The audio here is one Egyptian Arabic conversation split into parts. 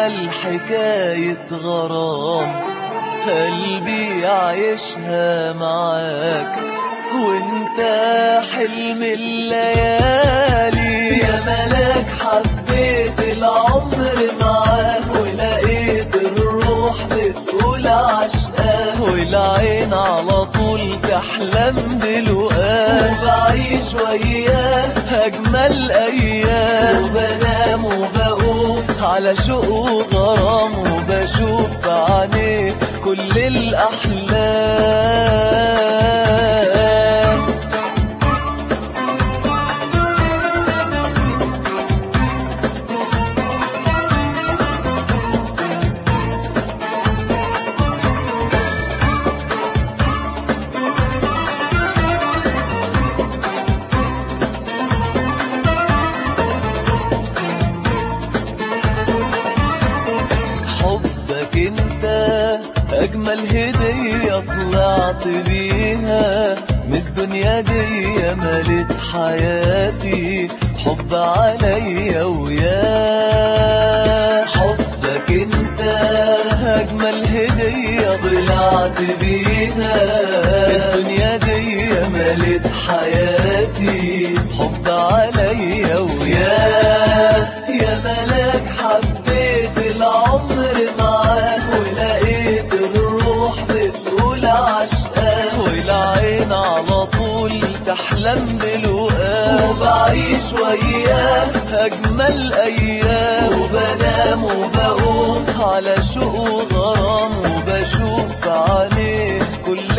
أجمل حكاية غرام قلبي عايشها معاك وانت حلم الليالي يا ملاك حبيت العمر معاك ولقيت الروح بتقول عشقاه والعين على طول تحلم بلقاه وبعيش وياه أجمل أيام وبنام وبقوم على شوق وغرام وبشوف بعينيه كل الأحلام حبك انت اجمل هدية طلعت بيها من الدنيا دي ملت حياتي حب عليا وياه حبك انت اجمل هدية طلعت بيها من الدنيا دي ملت حياتي حب عليا وياه يا ملاك حبيت العمر معاك ولقيت الروح بتقول عشقاه والعين على طول تحلم بلقاه وبعيش وياه أجمل أيام وبنام وبقوم على شوق وغرام وبشوف عليه كل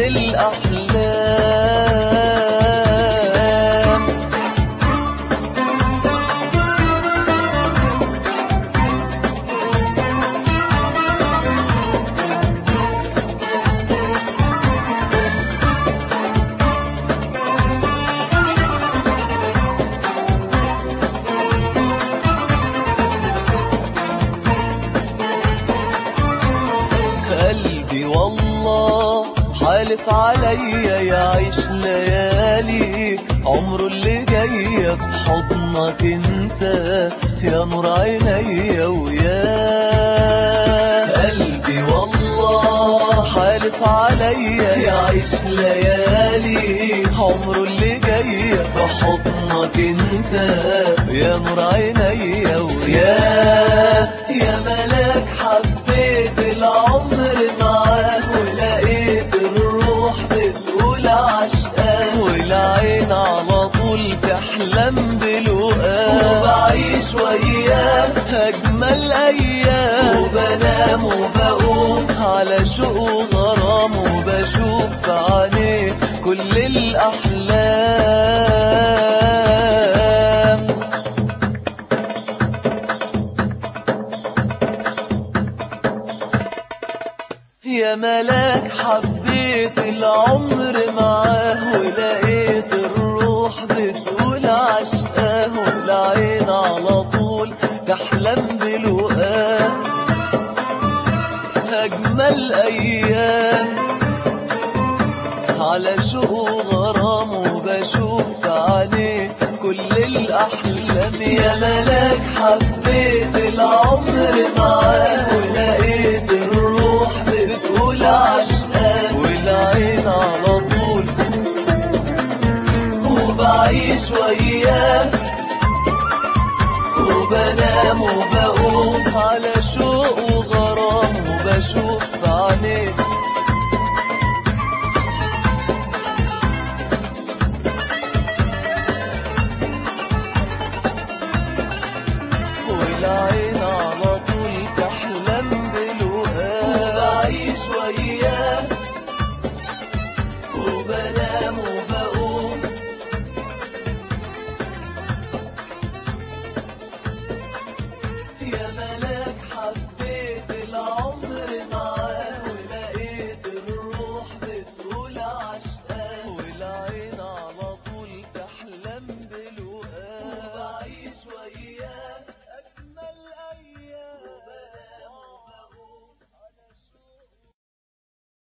الأحلام قلبي والله حالف عليا يعيش ليالي عمره اللي جاي بحضنك انت يا نور عينيا ويا قلبي والله حالف عليا يعيش ليالي عمره اللي جاي بحضنك انت يا نور عينيا ويا يا ملاك حبيت العمر معاك ولقيت الروح بتقول عشقاه والعين على طول تحلم بلقاه وبعيش وياه أجمل أيام وبنام وبقوم على شوق وغرام وبشوف عليه كل الأحلام يا ملاك حبيت العمر معاه ولقيت الروح بتقول عشقاه والعين على طول تحلم بلقاه أجمل أيام على شوق وغرام وبشوف عليه كل الأحلام يا ملاك حبيت العمر معاه ولقيت الروح بتقول عشقاه والعين على طول وبعيش وياه وبنام وبقوم على شوق وغرام وبشوف عليه